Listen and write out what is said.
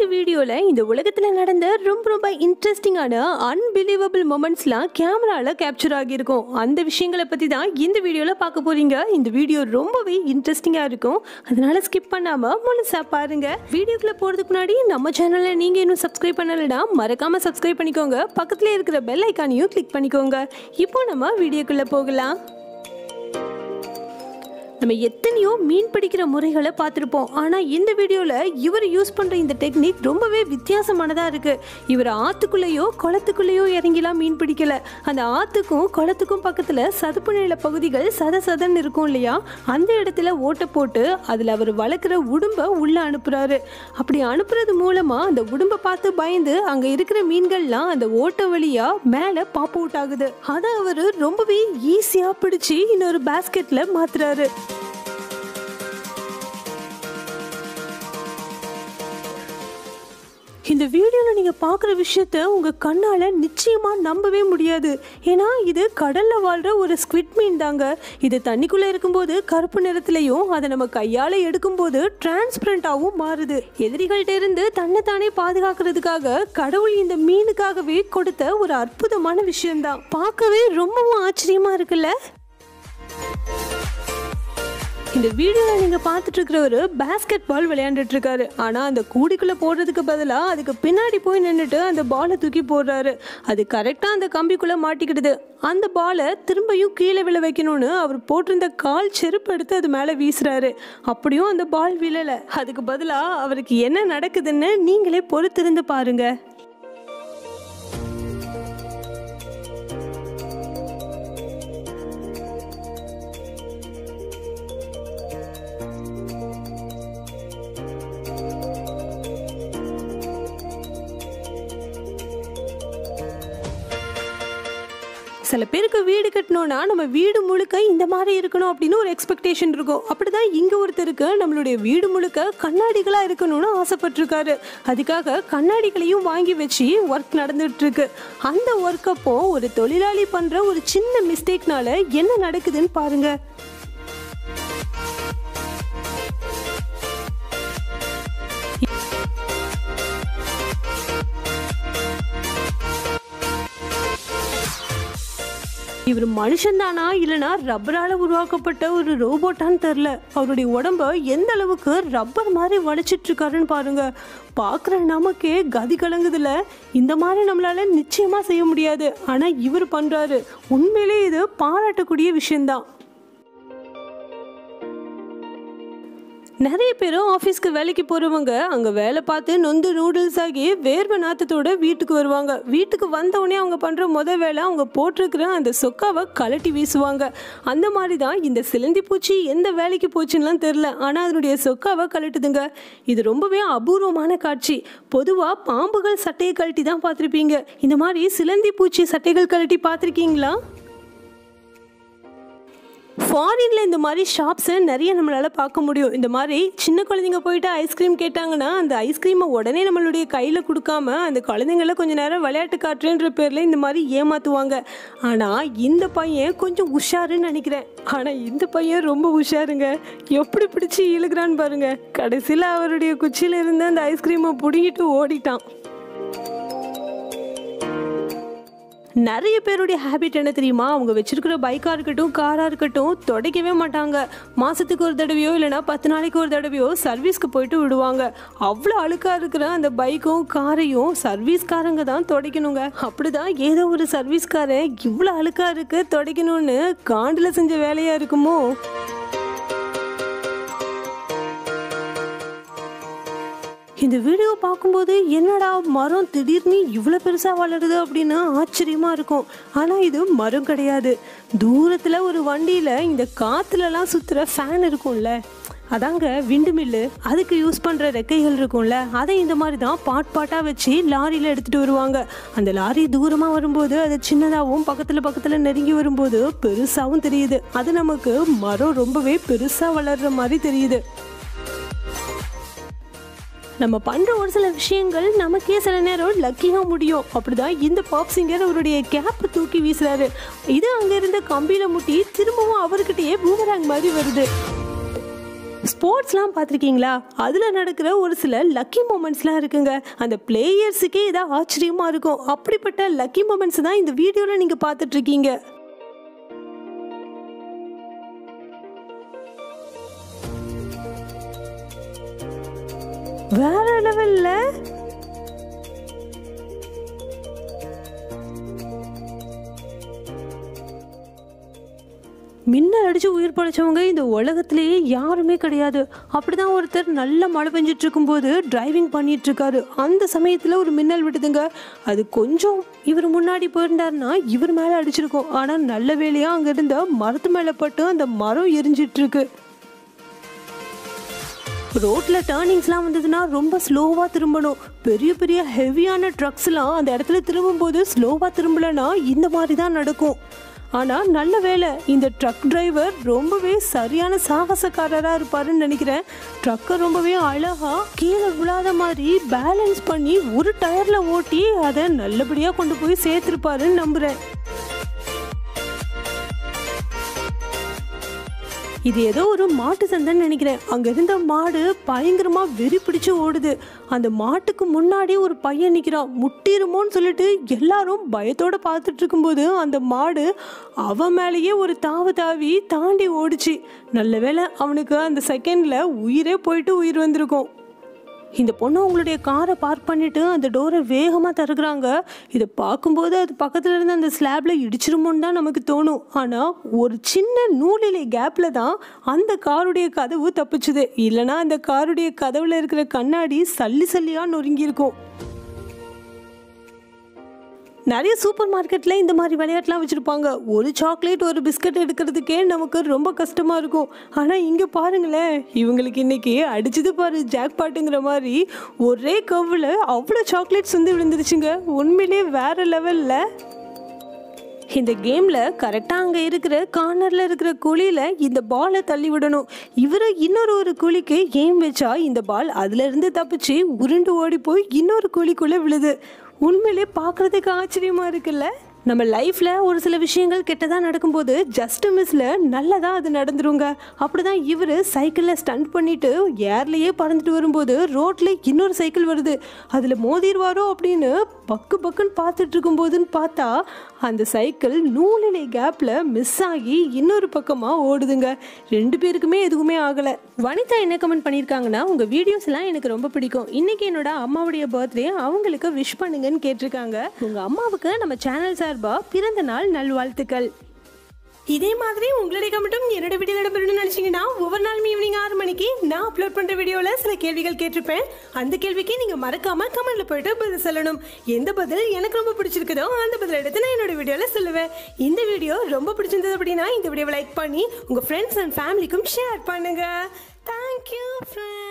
இன்னைக்கு வீடியோல இந்த உலகத்துல நடந்த ரொம்ப ரொம்ப இன்ட்ரெஸ்டிங்கான அன்பிலீவபிள் மொமெண்ட்ஸ்லாம் கேமரால கேப்சர் ஆகியிருக்கும் அந்த விஷயங்களை பத்தி தான் இந்த வீடியோல பார்க்க போறீங்க இந்த வீடியோ ரொம்பவே இன்ட்ரெஸ்டிங்கா இருக்கும் அதனால ஸ்கிப் பண்ணாம முழுசா பாருங்க வீடியோக்குள்ள போறதுக்கு முன்னாடி நம்ம சேனலை நீங்க இன்னும் சப்ஸ்கிரைப் பண்ணலனா மறக்காம சப்ஸ்கிரைப் பண்ணிக்கோங்க பக்கத்துல இருக்கிற பெல் ஐக்கானையும் கிளிக் பண்ணிக்கோங்க இப்போ நம்ம வீடியோக்குள்ள போகலாம் நம்ம எத்தனையோ மீன் பிடிக்கிற முறைகளை பார்த்துருப்போம் ஆனால் இந்த வீடியோவில் இவர் யூஸ் பண்ணுற இந்த டெக்னிக் ரொம்பவே வித்தியாசமானதாக இருக்குது இவர் ஆற்றுக்குள்ளேயோ குளத்துக்குள்ளேயோ இறங்கிலாம் மீன் பிடிக்கல அந்த ஆற்றுக்கும் குளத்துக்கும் பக்கத்தில் சதுப்பு நில பகுதிகள் சத சதன்னு இருக்கும் இல்லையா அந்த இடத்துல ஓட்டை போட்டு அதில் அவர் வளர்க்குற உடும்பை உள்ளே அனுப்புகிறாரு அப்படி அனுப்புறது மூலமாக அந்த உடும்பை பார்த்து பயந்து அங்கே இருக்கிற மீன்கள்லாம் அந்த ஓட்டை வழியாக மேலே பாப் அவுட் ஆகுது அதை அவர் ரொம்பவே ஈஸியாக பிடிச்சி இன்னொரு பேஸ்கெட்டில் மாத்துறாரு இந்த வீடியோவில் நீங்கள் பார்க்குற விஷயத்த உங்கள் கண்ணால் நிச்சயமாக நம்பவே முடியாது ஏன்னா இது கடலில் வாழ்கிற ஒரு ஸ்குவிட் மீன் தாங்க இது தண்ணிக்குள்ளே இருக்கும்போது கருப்பு நிறத்துலையும் அதை நம்ம கையால் எடுக்கும்போது டிரான்ஸ்பரண்டாகவும் மாறுது எதிரிகள்கிட்ட இருந்து தன்னை தானே பாதுகாக்கிறதுக்காக கடவுள் இந்த மீனுக்காகவே கொடுத்த ஒரு அற்புதமான விஷயம்தான் பார்க்கவே ரொம்பவும் ஆச்சரியமாக இருக்குல்ல இந்த வீடியோவில் நீங்கள் பார்த்துட்டு இருக்கிற ஒரு பேஸ்கெட் பால் விளையாண்டுட்டு இருக்காரு ஆனால் அந்த கூடைக்குள்ளே போடுறதுக்கு பதிலாக அதுக்கு பின்னாடி போய் நின்றுட்டு அந்த பாலை தூக்கி போடுறாரு அது கரெக்டாக அந்த கம்பிக்குள்ளே மாட்டிக்கிடுது அந்த பாலை திரும்பியும் கீழே விழ வைக்கணும்னு அவர் போட்டிருந்த கால் செருப்பு எடுத்து அது மேலே வீசுறாரு அப்படியும் அந்த பால் விழலை அதுக்கு பதிலாக அவருக்கு என்ன நடக்குதுன்னு நீங்களே பொறுத்திருந்து பாருங்க சில பேருக்கு வீடு கட்டணும்னா நம்ம வீடு முழுக்க இந்த மாதிரி இருக்கணும் அப்படின்னு ஒரு எக்ஸ்பெக்டேஷன் இருக்கும் அப்படிதான் இங்க ஒருத்தருக்கு நம்மளுடைய வீடு முழுக்க கண்ணாடிகளா இருக்கணும்னு ஆசைப்பட்டிருக்காரு அதுக்காக கண்ணாடிகளையும் வாங்கி வச்சு ஒர்க் நடந்துட்டு இருக்கு அந்த ஒர்க் அப்போ ஒரு தொழிலாளி பண்ற ஒரு சின்ன மிஸ்டேக்னால என்ன நடக்குதுன்னு பாருங்க இவர் மனுஷன்தானா இல்லனா ரப்பரால உருவாக்கப்பட்ட ஒரு ரோபோட்டான்னு தெரில அவருடைய உடம்ப எந்த அளவுக்கு ரப்பர் மாதிரி வளைச்சிட்டு இருக்காருன்னு பாருங்க பார்க்குற நமக்கே கதி கலங்குதுல இந்த மாதிரி நம்மளால நிச்சயமா செய்ய முடியாது ஆனா இவர் பண்றாரு உண்மையிலே இது பாராட்டக்கூடிய விஷயம்தான் நிறைய பேரும் ஆஃபீஸ்க்கு வேலைக்கு போகிறவங்க அங்கே வேலை பார்த்து நொந்து நூடுல்ஸ் ஆகி வேர்வை நாத்தத்தோட வீட்டுக்கு வருவாங்க வீட்டுக்கு வந்தவுடனே அவங்க பண்ணுற முத வேலை அவங்க போட்டிருக்கிற அந்த சொக்காவை கலட்டி வீசுவாங்க அந்த மாதிரி தான் இந்த சிலந்தி பூச்சி எந்த வேலைக்கு போச்சுன்னெலாம் தெரில ஆனால் அதனுடைய சொக்காவை கழட்டுதுங்க இது ரொம்பவே அபூர்வமான காட்சி பொதுவாக பாம்புகள் சட்டையை கழட்டி தான் பார்த்துருப்பீங்க இந்த மாதிரி சிலந்தி பூச்சி சட்டைகள் கழட்டி பார்த்துருக்கீங்களா ஃபாரினில் இந்த மாதிரி ஷாப்ஸை நிறைய நம்மளால் பார்க்க முடியும் இந்த மாதிரி சின்ன குழந்தைங்க போயிட்டு ஐஸ்கிரீம் கேட்டாங்கன்னா அந்த ஐஸ்கிரீமை உடனே நம்மளுடைய கையில் கொடுக்காம அந்த குழந்தைங்கள கொஞ்ச நேரம் விளையாட்டு காட்டுறேன்ற பேரில் இந்த மாதிரி ஏமாற்றுவாங்க ஆனால் இந்த பையன் கொஞ்சம் உஷாருன்னு நினைக்கிறேன் ஆனால் இந்த பையன் ரொம்ப உஷாருங்க எப்படி பிடிச்சி இழுக்கிறான்னு பாருங்க கடைசியில் அவருடைய குச்சியில் இருந்து அந்த ஐஸ்கிரீமை பிடுங்கிட்டு ஓடிட்டான் நிறைய பேருடைய ஹேபிட் என்ன தெரியுமா அவங்க வச்சிருக்கிற பைக்காக இருக்கட்டும் காராக இருக்கட்டும் துடைக்கவே மாட்டாங்க மாதத்துக்கு ஒரு தடவையோ இல்லைனா பத்து நாளைக்கு ஒரு தடவையோ சர்வீஸ்க்கு போயிட்டு விடுவாங்க அவ்வளோ அழுக்காக இருக்கிற அந்த பைக்கும் காரையும் சர்வீஸ்காரங்க தான் துடைக்கணுங்க அப்படிதான் ஏதோ ஒரு சர்வீஸ்காரன் இவ்வளோ அழுக்காக இருக்கு துடைக்கணும்னு காண்டில் செஞ்ச வேலையாக இருக்குமோ இந்த வீடியோ பார்க்கும்போது என்னடா மரம் திடீர்னு இவ்வளோ பெருசாக வளருது அப்படின்னு ஆச்சரியமாக இருக்கும் ஆனால் இது மரம் கிடையாது தூரத்தில் ஒரு வண்டியில் இந்த காற்றுலலாம் சுற்றுற ஃபேன் இருக்கும்ல அதாங்க விண்டு மில்லு அதுக்கு யூஸ் பண்ணுற ரெக்கைகள் இருக்கும்ல அதை இந்த மாதிரி தான் பாட் பாட்டாக வச்சு லாரியில் எடுத்துகிட்டு வருவாங்க அந்த லாரி தூரமாக வரும்போது அது சின்னதாகவும் பக்கத்தில் பக்கத்தில் நெருங்கி வரும்போது பெருசாகவும் தெரியுது அது நமக்கு மரம் ரொம்பவே பெருசாக வளர்கிற மாதிரி தெரியுது நம்ம பண்ணுற ஒரு சில விஷயங்கள் நமக்கே சில நேரம் லக்கியாக முடியும் அப்படிதான் இந்த பாப் சிங்கர் அவருடைய கேப்பை தூக்கி வீசுறாரு இது அங்கே இருந்த கம்பியில் முட்டி திரும்பவும் அவர்கிட்டயே பூமராங் மாதிரி வருது ஸ்போர்ட்ஸ்லாம் பார்த்துருக்கீங்களா அதில் நடக்கிற ஒரு சில லக்கி மூமெண்ட்ஸ்லாம் இருக்குங்க அந்த பிளேயர்ஸுக்கே இதாக ஆச்சரியமாக இருக்கும் அப்படிப்பட்ட லக்கி மூமெண்ட்ஸ் தான் இந்த வீடியோவில் நீங்கள் பார்த்துட்ருக்கீங்க வேற லெவல்ல மின்னல் அடிச்சு உயிர் படைச்சவங்க இந்த உலகத்திலேயே யாருமே கிடையாது அப்படிதான் ஒருத்தர் நல்ல மழை பெஞ்சிட்டு இருக்கும்போது டிரைவிங் பண்ணிட்டு இருக்காரு அந்த சமயத்துல ஒரு மின்னல் விடுதுங்க அது கொஞ்சம் இவர் முன்னாடி போயிருந்தாருன்னா இவர் மேல அடிச்சிருக்கும் ஆனா நல்ல வேலையா அங்க இருந்த மரத்து மேல பட்டு அந்த மரம் எரிஞ்சிட்டு இருக்கு ரோட்ல டேர்னிங்ஸ்லாம் வந்ததுன்னா ரொம்ப ஸ்லோவாக திரும்பணும் பெரிய பெரிய ஹெவியான ட்ரக்ஸ்லாம் அந்த இடத்துல திரும்பும்போது ஸ்லோவாக திரும்பலனா இந்த மாதிரி தான் நடக்கும் ஆனால் நல்ல வேலை இந்த ட்ரக் டிரைவர் ரொம்பவே சரியான சாகசக்காரராக இருப்பாருன்னு நினைக்கிறேன் ட்ரக்கை ரொம்பவே அழகாக கீழே விழாத மாதிரி பேலன்ஸ் பண்ணி ஒரு டயரில் ஓட்டி அதை நல்லபடியாக கொண்டு போய் சேர்த்துருப்பாருன்னு நம்புகிறேன் இது ஏதோ ஒரு மாட்டு சந்தைன்னு நினைக்கிறேன் அங்க இருந்த மாடு பயங்கரமா வெறி பிடிச்சு ஓடுது அந்த மாட்டுக்கு முன்னாடி ஒரு பையன் நிக்கிறான் முட்டிருமோன்னு சொல்லிட்டு எல்லாரும் பயத்தோட பார்த்துட்டு இருக்கும்போது அந்த மாடு அவன் மேலேயே ஒரு தாவு தாவி தாண்டி ஓடிச்சு நல்ல வேளை அவனுக்கு அந்த செகண்ட்ல உயிரே போயிட்டு உயிர் வந்திருக்கும் இந்த பொண்ணு உங்களுடைய காரை பார்க் பண்ணிட்டு அந்த டோரை வேகமாக திறக்குறாங்க இதை பார்க்கும்போது அது பக்கத்தில் இருந்து அந்த ஸ்லாப்ல இடிச்சிருமோன்னு தான் நமக்கு தோணும் ஆனால் ஒரு சின்ன நூலிலை கேப்பில் தான் அந்த காருடைய கதவு தப்பிச்சுது இல்லைனா அந்த காருடைய கதவுல இருக்கிற கண்ணாடி சல்லி சல்லியாக நொறுங்கியிருக்கும் நிறைய சூப்பர் மார்க்கெட்டில் இந்த மாதிரி விளையாட்டுலாம் வச்சுருப்பாங்க ஒரு சாக்லேட் ஒரு பிஸ்கட் எடுக்கிறதுக்கே நமக்கு ரொம்ப கஷ்டமாக இருக்கும் ஆனால் இங்கே பாருங்களேன் இவங்களுக்கு இன்னைக்கு அடிச்சது பாரு ஜாக் பாட்டுங்கிற மாதிரி ஒரே கவ்வில் அவ்வளோ சாக்லேட்ஸ் வந்து விழுந்துருச்சுங்க உண்மையிலே வேற லெவலில் இந்த கேமில் கரெக்டாக அங்கே இருக்கிற கார்னரில் இருக்கிற குழியில் இந்த பாலை தள்ளி விடணும் இவர் இன்னொரு ஒரு குழிக்கு ஏம் வச்சா இந்த பால் அதுலேருந்து தப்பிச்சு உருண்டு ஓடி போய் இன்னொரு குழிக்குள்ளே விழுது உண்மையிலே பார்க்குறதுக்கு ஆச்சரியமாக இருக்குல்ல நம்ம லைஃப்பில் ஒரு சில விஷயங்கள் கெட்டதாக நடக்கும்போது ஜஸ்ட் மிஸ்ல நல்லதாக அது நடந்துருங்க அப்படி தான் இவர் சைக்கிளில் ஸ்டண்ட் பண்ணிட்டு ஏர்லேயே பறந்துட்டு வரும்போது ரோட்டில் இன்னொரு சைக்கிள் வருது அதில் மோதிடுவாரோ அப்படின்னு பக்கு பக்குன்னு பார்த்துட்டு இருக்கும்போதுன்னு பார்த்தா அந்த சைக்கிள் நூலிலை கேப்பில் மிஸ் ஆகி இன்னொரு பக்கமாக ஓடுதுங்க ரெண்டு பேருக்குமே எதுவுமே ஆகலை வனிதா என்ன கமெண்ட் பண்ணியிருக்காங்கன்னா உங்கள் வீடியோஸ் எல்லாம் எனக்கு ரொம்ப பிடிக்கும் இன்னைக்கு என்னோட அம்மாவுடைய பர்த்டே அவங்களுக்கு விஷ் பண்ணுங்கன்னு கேட்டிருக்காங்க உங்கள் அம்மாவுக்கு நம்ம சேனல் சார்பா பிறந்த நாள் நல்வாழ்த்துக்கள் இதே மாதிரி உங்களுடைய கமெண்ட்டும் என்னோட வீடியோ இடம்பெறணும்னு நினைச்சீங்கன்னா ஒவ்வொரு நாளும் ஈவினிங் ஆறு மணிக்கு நான் அப்லோட் பண்ற வீடியோல சில கேள்விகள் கேட்டிருப்பேன் அந்த கேள்விக்கு நீங்க மறக்காம கமெண்ட்ல போயிட்டு பதில் சொல்லணும் எந்த பதில் எனக்கு ரொம்ப பிடிச்சிருக்குதோ அந்த பதில் எடுத்து நான் என்னோட வீடியோல சொல்லுவேன் இந்த வீடியோ ரொம்ப பிடிச்சிருந்தது அப்படின்னா இந்த வீடியோவை லைக் பண்ணி உங்க ஃப்ரெண்ட்ஸ் அண்ட் ஃபேமிலிக்கும் ஷேர் பண்ணுங்க தேங்க்யூ ஃப்ரெண்ட்ஸ்